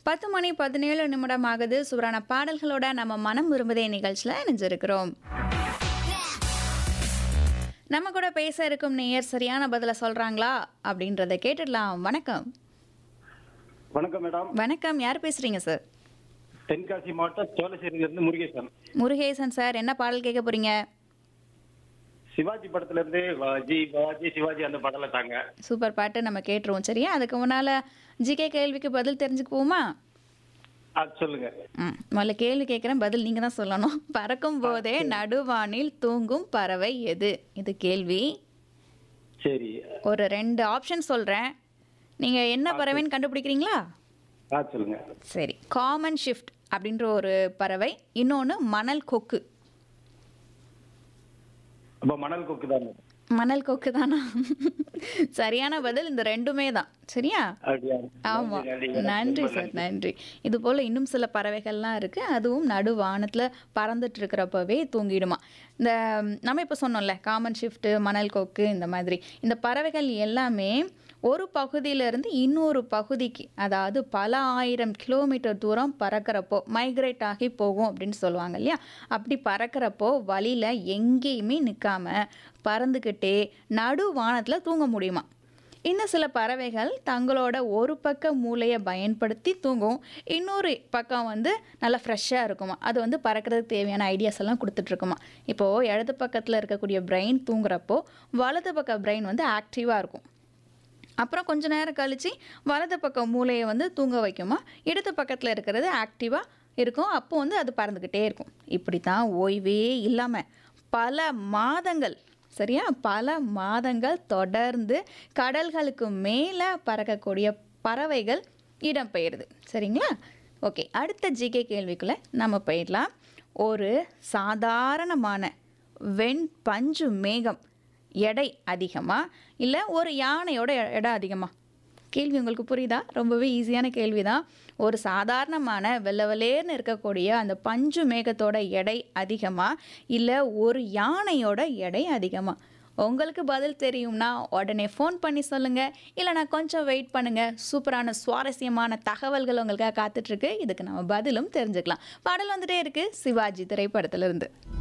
பத்து மணி பதினேழு நிமிடம் ஆகுது சூப்பரான பாடல்களோட நம்ம மனம் விரும்புதே நிகழ்ச்சியில் இணைஞ்சிருக்கிறோம் நம்ம கூட பேச இருக்கும் நேயர் சரியான பதில சொல்றாங்களா அப்படின்றத கேட்டுடலாம் வணக்கம் வணக்கம் மேடம் வணக்கம் யார் பேசுறீங்க சார் தென்காசி மாவட்டம் சோழசேரியிலிருந்து முருகேசன் முருகேசன் சார் என்ன பாடல் கேட்க போறீங்க சிவாஜி படத்துல இருந்து வாஜி வாஜி சிவாஜி அந்த படம்ல தாங்க சூப்பர் பாட்டு நம்ம கேட்டுருவோம் சரியா அதுக்கு முன்னால ஜிகே கேள்விக்கு பதில் தெரிஞ்சுக்குவோமா அது சொல்லுங்க ம் முதல்ல கேள்வி கேட்குறேன் பதில் நீங்கள் தான் சொல்லணும் பறக்கும் போதே நடுவானில் தூங்கும் பறவை எது இது கேள்வி சரி ஒரு ரெண்டு ஆப்ஷன் சொல்கிறேன் நீங்கள் என்ன பறவைன்னு கண்டுபிடிக்கிறீங்களா ஆ சொல்லுங்க சரி காமன் ஷிஃப்ட் அப்படின்ற ஒரு பறவை இன்னொன்று மணல் கொக்கு அப்ப மணல் கொக்கு தான் மணல் கொக்கு தானா சரியான பதில் இந்த ரெண்டுமே தான் சரியா அப்படியா ஆமா நன்றி, நன்றி. நன்றி ரொம்ப சார் நன்றி இது போல இன்னும் சில பறவைகள்லாம் இருக்கு அதுவும் நடு வானத்துல பறந்துட்டு இருக்கிறப்பவே தூங்கிடுமா இந்த ம், நம்ம இப்போ சொன்னோம்ல காமன் ஷிஃப்ட் மணல் கொக்கு இந்த மாதிரி இந்த பறவைகள் எல்லாமே ஒரு பகுதியிலிருந்து இன்னொரு பகுதிக்கு அதாவது பல ஆயிரம் கிலோமீட்டர் தூரம் பறக்கிறப்போ மைக்ரேட் ஆகி போகும் அப்படின்னு சொல்லுவாங்க இல்லையா அப்படி பறக்கிறப்போ வழியில் எங்கேயுமே நிற்காம பறந்துக்கிட்டே நடு வானத்தில் தூங்க முடியுமா இன்னும் சில பறவைகள் தங்களோட ஒரு பக்க மூளையை பயன்படுத்தி தூங்கும் இன்னொரு பக்கம் வந்து நல்லா ஃப்ரெஷ்ஷாக இருக்குமா அது வந்து பறக்கிறதுக்கு தேவையான ஐடியாஸ் எல்லாம் கொடுத்துட்ருக்குமா இப்போது இடது பக்கத்தில் இருக்கக்கூடிய பிரெயின் தூங்குறப்போ வலது பக்க பிரெயின் வந்து ஆக்டிவாக இருக்கும் அப்புறம் கொஞ்ச நேரம் கழித்து வலது பக்கம் மூளையை வந்து தூங்க வைக்குமா இடது பக்கத்தில் இருக்கிறது ஆக்டிவாக இருக்கும் அப்போ வந்து அது பறந்துக்கிட்டே இருக்கும் இப்படி தான் ஓய்வே இல்லாமல் பல மாதங்கள் சரியா பல மாதங்கள் தொடர்ந்து கடல்களுக்கு மேலே பறக்கக்கூடிய பறவைகள் இடம்பெயருது சரிங்களா ஓகே அடுத்த ஜிகே கேள்விக்குள்ளே நம்ம போயிடலாம் ஒரு சாதாரணமான வெண் பஞ்சு மேகம் எடை அதிகமா இல்லை ஒரு யானையோட எ- எடை அதிகமா கேள்வி உங்களுக்கு புரியுதா ரொம்பவே ஈஸியான கேள்வி தான் ஒரு சாதாரணமான வெள்ளை வெள்ளேர்னு இருக்கக்கூடிய அந்த பஞ்சு மேகத்தோட எடை அதிகமா இல்லை ஒரு யானையோட எடை அதிகமா உங்களுக்கு பதில் தெரியும்னா உடனே ஃபோன் பண்ணி சொல்லுங்கள் இல்லைனா கொஞ்சம் வெயிட் பண்ணுங்கள் சூப்பரான சுவாரஸ்யமான தகவல்கள் உங்களுக்காக காத்துட்ருக்கு இதுக்கு நம்ம பதிலும் தெரிஞ்சுக்கலாம் பாடல் வந்துட்டே இருக்குது சிவாஜி திரைப்படத்திலிருந்து